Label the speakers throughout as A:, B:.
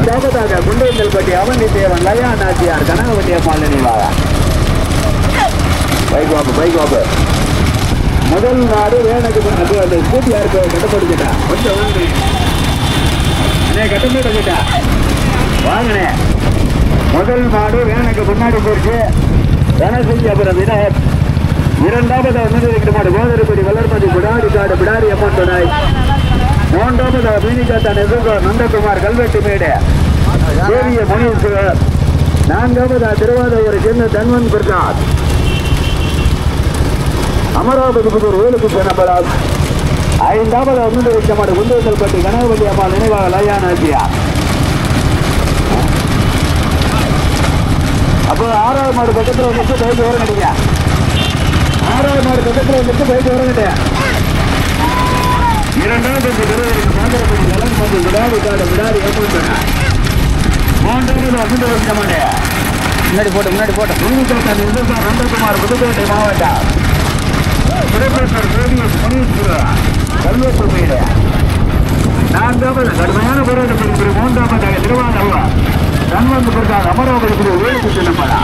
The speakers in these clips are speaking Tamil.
A: ஐந்தாவதாக குண்டேந்தல்பட்டி அவனி தேவன் லயா நாச்சியார் கனகவட்டி அம்மாள் நினைவாக பைக் வாப்பு பைக் வாப்பு முதல் நாடு வேணுக்கு அது அந்த ஸ்கூட்டி யாருக்கு கட்டப்படுத்திட்டா கொஞ்சம் வாங்க அண்ணே கட்டப்படுத்திட்டா வாங்கினே முதல் மாடு வேணுக்கு முன்னாடி போயிடுச்சு தனசெஞ்சு அப்புறம் விநாயகர் இரண்டாவது முன்னிலைக்கு மாடு கோதரிப்படி வளர்மதி பிடாரி காடு பிடாரி அம்மன் துணை மூன்றாவது மீனிகாத்தா நெசுகர் நந்தகுமார் கல்வெட்டு மேடு தேவிய முனீஸ்வரர் நான்காவது திருவாரூர் சின்ன தன்வன் பிரசாத் அமராவதி புதூர் வேலுக்கு சென்னப்படாது ஐந்தாவது முன்னிலை வைக்க மாடு குண்டேசல் பட்டி கனகவதி அம்மா நினைவாக லயா நாச்சியா அப்போ ஆறாவது மாடு பக்கத்தில் வந்துட்டு பைக் வரங்கட்டீங்க ஆறாவது மாடு பக்கத்தில் வந்துட்டு பைக் வரங்கட்டே இரண்டாவது விருதுக்கு மாந்திரப்படி நலன் வந்து விடாது காடு விடாது ஏமாந்தன மூன்றாவது அசுந்த வைக்க மாட்டேன்
B: முன்னாடி போட்டு முன்னாடி போட்டு
A: முனிகோட்டன் இந்துசார் நந்தகுமார் புதுக்கோட்டை மாவட்டம் புரொஃபசர் ரேடியஸ் முனீஸ்வரர் கல்வெட்டு மீது நான்காவது கடுமையான போராட்டத்திற்கு பிறகு மூன்றாவதாக திருவாரூர் தன்வந்து பிரசாத் அமராவதி வேலுக்கு செல்லப்படா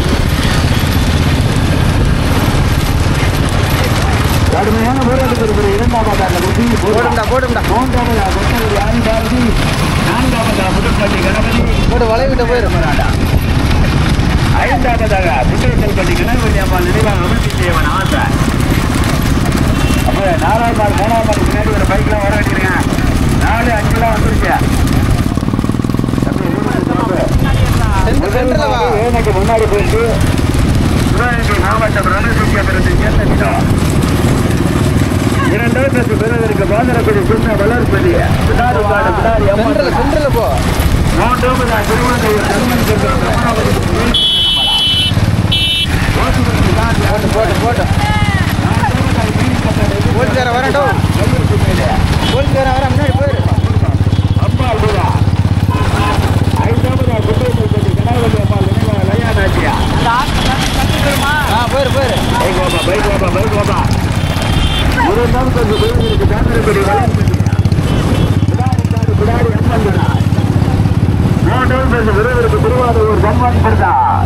A: கடுமையான போராட்டத்திற்கு பிறகு இரண்டாவதாக முத்தி
B: போடும்டா போடும்டா
A: மூன்றாவதாக கொத்தவரி ஆண்டாதி நான்காவதாக புதுப்பள்ளி கணபதி
B: போடு வளைவிட்ட போயிரு
A: போராடா ஐந்தாவதாக புத்தகத்தில் பள்ளி கணபதி அம்மா நினைவாக அமிர்தி தேவன் ஆசை அப்போ நாலாவது நாள் மூணாவது நாள் பின்னாடி ஒரு பைக்லாம் வர வேண்டியிருங்க நாலு அஞ்சுலாம் வந்துருச்சு தம்பி,
B: சென்டர் சென்டர்ல வா
A: எனக்கு முன்னாடி போயிட்டு சிவகங்கை மாவட்டம் ரணசுத்தியபுரத்தை சேர்ந்த நிலம் இரண்டாவது பிறகு பாதரக்குடி சொன்ன வளர்ப்பதி பிடாரி காடு பிடாரி அம்மன்
B: சென்டர்ல சென்டர்ல போ
A: மூன்றாவது திருவண்ணாமலை தர்மன் சென்ற அமராவதி
B: போட்டு போட்டு போட்டு போலீஸ்கார வரட்டும் போலீஸ்கார வர முன்னாடி போயிரு
A: அம்பாள் விழா ஐந்தாவது குப்பைகள் பற்றி கணவதி அம்பாள் நினைவாக லயா நாச்சியா
B: ஆ போயிரு போயிரு
A: பைக் வாப்பா பைக் வாப்பா பைக் வாப்பா ஒரு நாள் கொஞ்சம் கோயிலுக்கு தாந்திரப்படி வளர்ப்பதியா பிடாரி பிடாரி அம்மன் விழா மூன்றாவது கொஞ்சம் விரைவிற்கு திருவாரூர் சம்மான் பிரதான்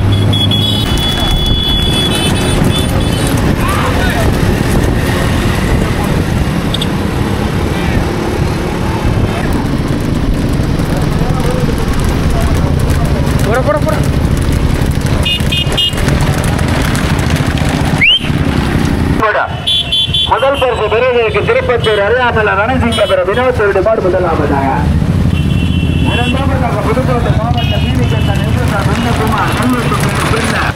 B: போட போட போட
A: முதல் பரிசு பெறுவதற்கு திருப்பத்தூர் அருகாமல் ரணசிங்கபுரம் வினோத் விடுபாடு முதலாவதாக இரண்டாவதாக புதுக்கோட்டை மாவட்ட நீதிக்கண்டன் எதிர்த்த நந்தகுமார் கல்லூரி பின்னர்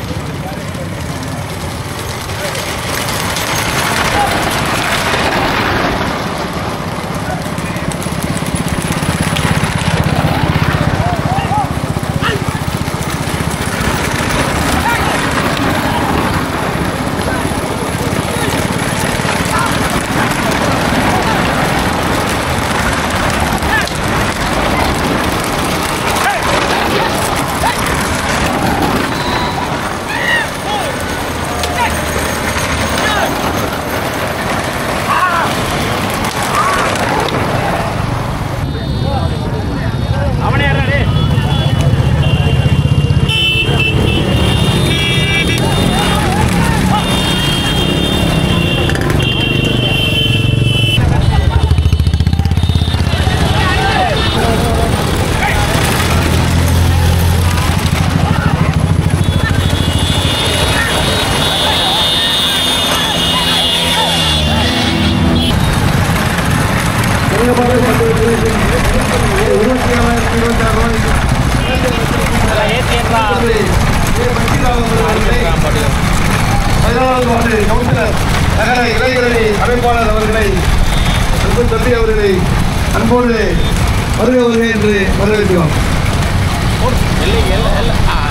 C: பதினாலாவது வார்டு கவுன்சிலர் நகர இளைஞரணி அமைப்பாளர் அவர்களை அன்பு தம்பி அவர்களை அன்போடு வருக வருக என்று வரவேற்கிறோம்
B: எல்லை எல்லை எல்லை ஆ